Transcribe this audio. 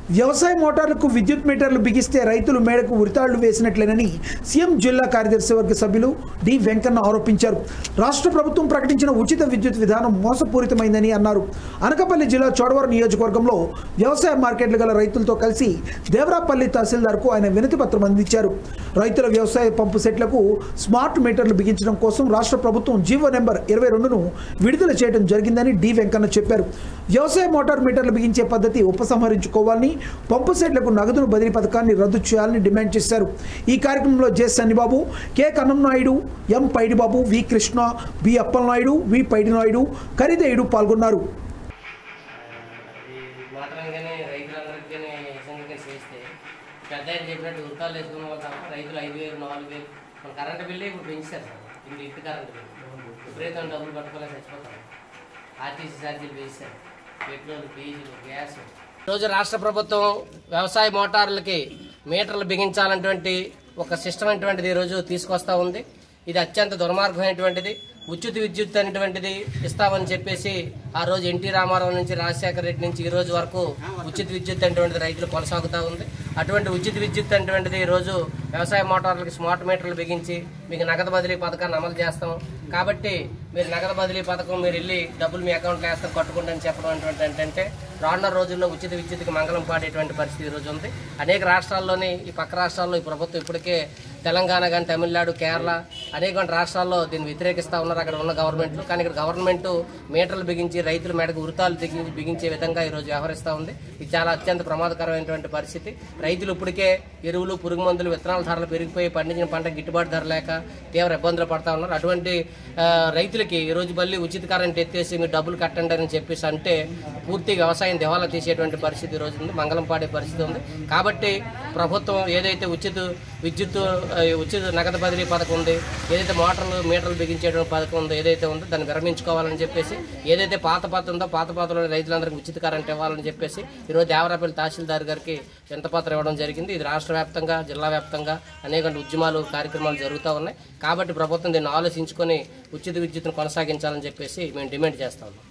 వ్యవసాయ మోటార్లకు విద్యుత్ మీటర్లు బిగిస్తే రైతులు మేడకు ఉరితాళ్లు వేసినట్లేనని సీఎం జిల్లా కార్యదర్శి వర్గ సభ్యులు డి వెంకన్న ఆరోపించారు రాష్ట్ర ప్రభుత్వం ప్రకటించిన ఉచిత విద్యుత్ విధానం మోసపూరితమైందని అన్నారు అనకాపల్లి జిల్లా చోడవరం నియోజకవర్గంలో వ్యవసాయ మార్కెట్లు గల రైతులతో కలిసి దేవరాపల్లి తహసీల్దార్కు ఆయన వినతి పత్రం అందించారు రైతుల వ్యవసాయ పంపు సెట్లకు స్మార్ట్ మీటర్లు బిగించడం కోసం రాష్ట్ర ప్రభుత్వం జీవో నెంబర్ ఇరవై రెండును విడుదల చేయడం జరిగిందని డి వెంకన్న చెప్పారు వ్యవసాయ మోటార్ మీటర్లు బిగించే పద్ధతి ఉపసంహరించుకోవాలని పంపు సెట్లకు నగదును బదిలీ పథకాన్ని రద్దు చేయాలని డిమాండ్ చేశారు ఈ కార్యక్రమంలో J Sannibabu K Kannam Naidu M Paidibabu V Krishna B Appalanaidu V Paidinaidu ఖరీదేయుడు పాల్గొన్నారు ఈ మాత్రంగానే రైతులందరికీ కానీ నిజంగా చేస్తే పెద్ద ఆయన చెప్పినట్టు ఉత్తాలు వేసుకున్న వాళ్ళు తప్ప రైతులు ఐదు వేలు నాలుగు వేలు మన కరెంటు బిల్లు ఇప్పుడు పెంచారు సార్ ఇప్పుడు ఇంటి కరెంటు బిల్లు విపరీతం డబ్బులు పట్టుకోలేక చచ్చిపోతాం ఆర్టీసీ ఛార్జీలు వేశారు పెట్రోల్ డీజిల్ గ్యాస్ రోజు రాష్ట్ర ప్రభుత్వం వ్యవసాయ మోటార్లకి మీటర్లు బిగించాలన్నటువంటి ఒక సిస్టమ్ అనేటువంటిది ఈరోజు తీసుకొస్తా ఉంది ఇది అత్యంత దుర్మార్గమైనటువంటిది ఉచిత విద్యుత్ అనేటువంటిది ఇస్తామని చెప్పేసి ఆ రోజు ఎన్టీ రామారావు నుంచి రాజశేఖర రెడ్డి నుంచి ఈ రోజు వరకు ఉచిత విద్యుత్ అనేటువంటిది రైతులు కొనసాగుతూ ఉంది అటువంటి ఉచిత విద్యుత్ అనేటువంటిది ఈ రోజు వ్యవసాయ మోటార్లకి స్మార్ట్ మీటర్లు బిగించి మీకు నగదు బదిలీ పథకాన్ని అమలు చేస్తాం కాబట్టి మీరు నగదు బదిలీ పథకం మీరు వెళ్ళి డబ్బులు మీ అకౌంట్లో వేస్తాం కట్టుకుంటా అని చెప్పడం అటువంటి ఏంటంటే రానున్న రోజుల్లో ఉచిత విద్యుత్కి మంగళం పాడేటువంటి పరిస్థితి ఈ రోజు ఉంది అనేక రాష్ట్రాల్లోని ఈ పక్క రాష్ట్రాల్లో ఈ ప్రభుత్వం ఇప్పటికే తెలంగాణ కానీ తమిళనాడు కేరళ అనేక రాష్ట్రాల్లో దీన్ని వ్యతిరేకిస్తూ ఉన్నారు అక్కడ ఉన్న గవర్నమెంట్లు కానీ ఇక్కడ గవర్నమెంట్ మీటర్లు బిగించి రైతుల మెడకు ఉరితాలు బిగించి బిగించే విధంగా ఈరోజు వ్యవహరిస్తూ ఉంది ఇది చాలా అత్యంత ప్రమాదకరమైనటువంటి పరిస్థితి రైతులు ఇప్పటికే ఎరువులు పురుగు మందులు విత్తనాల ధరలు పెరిగిపోయి పండించిన పంట గిట్టుబాటు ధర లేక తీవ్ర ఇబ్బందులు పడతా ఉన్నారు అటువంటి ఆ, రైతులకి ఈ రోజు మళ్ళీ ఉచిత కరెంట్ ఎత్తేసి మీరు డబ్బులు కట్టండి అని చెప్పేసి అంటే పూర్తి వ్యవసాయం దివాలా తీసేటువంటి పరిస్థితి ఈ రోజు ఉంది మంగళం పాడే పరిస్థితి ఉంది కాబట్టి ప్రభుత్వం ఏదైతే ఉచిత విద్యుత్ ఆ, ఉచిత నగదు బదిలీ పథకం ఉంది ఏదైతే మోటార్లు మీటర్లు బిగించేటువంటి పథకం ఉందో ఏదైతే ఉందో దాన్ని విరమించుకోవాలని చెప్పేసి ఏదైతే పాత పాత ఉందో పాత పాతలో రైతులందరికీ ఉచిత కరెంట్ ఇవ్వాలని చెప్పేసి ఈరోజు దేవరాపల్లి తహసీల్దార్ గారికి వింతపత్రం ఇవ్వడం జరిగింది ఇది రాష్ట్ర వ్యాప్తంగా జిల్లా వ్యాప్తంగా అనేక ఉద్యమాలు కార్యక్రమాలు జరుగుతూ ఉన్నాయి కాబట్టి ప్రభుత్వం దీన్ని ఆలోచించుకొని ఉచిత విద్యుత్తును కొనసాగించాలని చెప్పేసి మేము డిమాండ్ చేస్తా ఉన్నాం